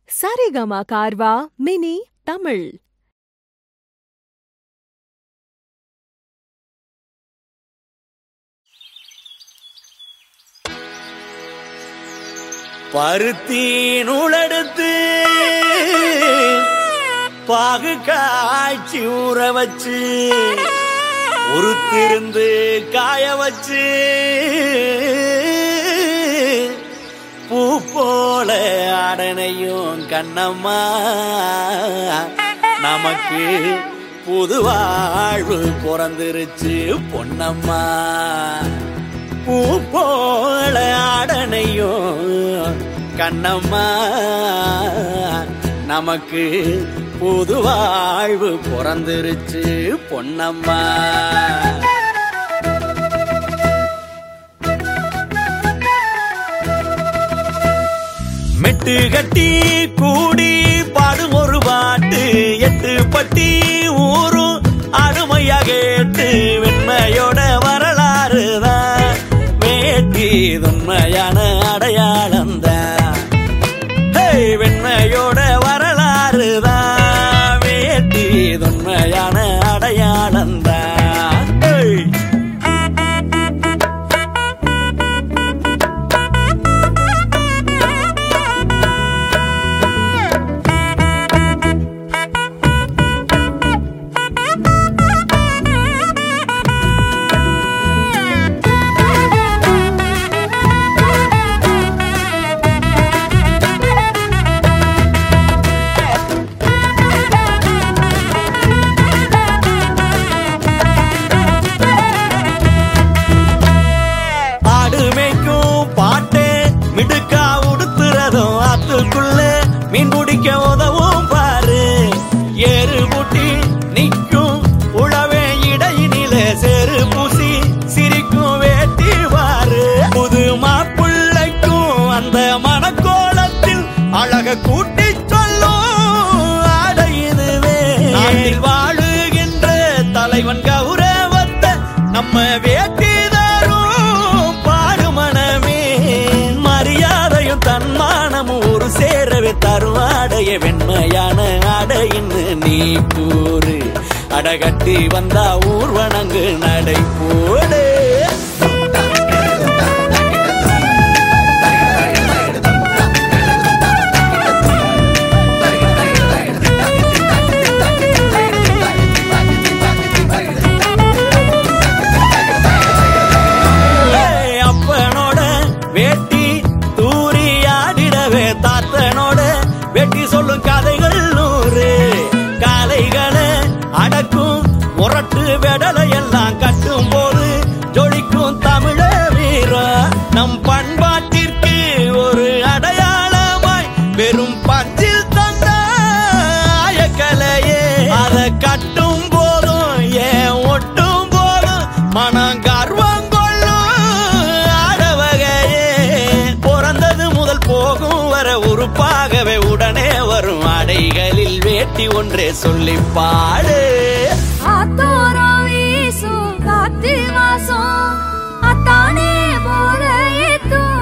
Saregama கார்வா mini Tamil பருத்தி நூலெடுத்து பாகு காய்ச்சி ஊற வச்சு உருத்திருந்து காய வச்சு பூ போல அடனையும் கண்ணம்மா நமக்கு புது வாழ்வு பிறந்துருச்சு பொன்னம்மா பூ போல ஆடனையும் கண்ணம்மா நமக்கு புது வாழ்வு பிறந்துருச்சு பொன்னம்மா மெட்டு கட்டி கூடி பாடும் ஒரு பாட்டு எட்டு பட்டி ஊரும் அருமையா கேட்டு வெண்மையோட வரலாறு தான் வேட்டி உண்மையான அடையாளம் தான் வெண்மையோட வரலாறு தான் வேட்டி உண்மையான அடையாளம் தான் ஏய். ஆடு மேய்க்கும் பாட்டே மிடுக்கா உடுத்துறதும் ஆத்துக்குள்ள மீன் பிடிக்க உதவும் பாரு ஏறு பூட்டி நிக்கும் உழவே இடையினில சேரு பூசி சிரிக்கும் வேட்டி பாரு புது மாப்பிள்ளைக்கும் அந்த மணக்கோலத்தில் அழக கூட்டி சொல்லும் ஆடை இதுவே நாட்டில் வாழுகின்ற தலைவன் கௌரவத்தை நம்ம வேட்டி தரும் பாடு மனமே மரியாதையும் தன்மானமும் ஒரு சேரவே தரும் ஆடைய வெண்மையான ஆடையின்னு நீ கூறு அடகட்டி வந்தா ஊர்வனங்கு நடை போடு ஏய், அப்பனோட வேட்டி தூரி ஆடிடவே தாத்தனோட வெட்டி சொல்லும் கதைகள் நூறு காலைகளை அடக்கும் முரட்டு வெடலை எல்லாம் கட்டும் போது ஜொலிக்கும் தமிழ வீரம் நம் பண்பாட்டிற்கு ஒரு அடையாளமாய் வெறும் பஞ்சில் தந்த ஆயக்கலையே அதை கட்டும் போதும் ஏன் ஒட்டும் போதும் மனம் கர்வம் கொள்ளும் ஆடவகையே பிறந்தது முதல் போகும் வர உறுப்பாகவே உடனே வரும் அடைகளில் வேட்டி ஒன்றே சொல்லி பாடு ஆத்தோரம் வீசும் காத்து வாசம் அத்தானே போல ஏத்தும்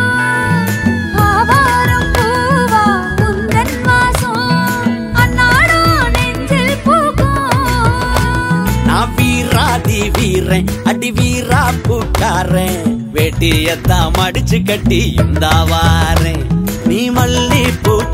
ஆவாரம் பூவா உந்தன் வாசம் அந்நாடும் நெஞ்சில் பூக்கும் நான் வீராதி வீரன் அடி வீரா பூக்காரன் வேட்டியத்தான் மடிச்சு கட்டி இந்த வாரேன் நீ மல்லி பூ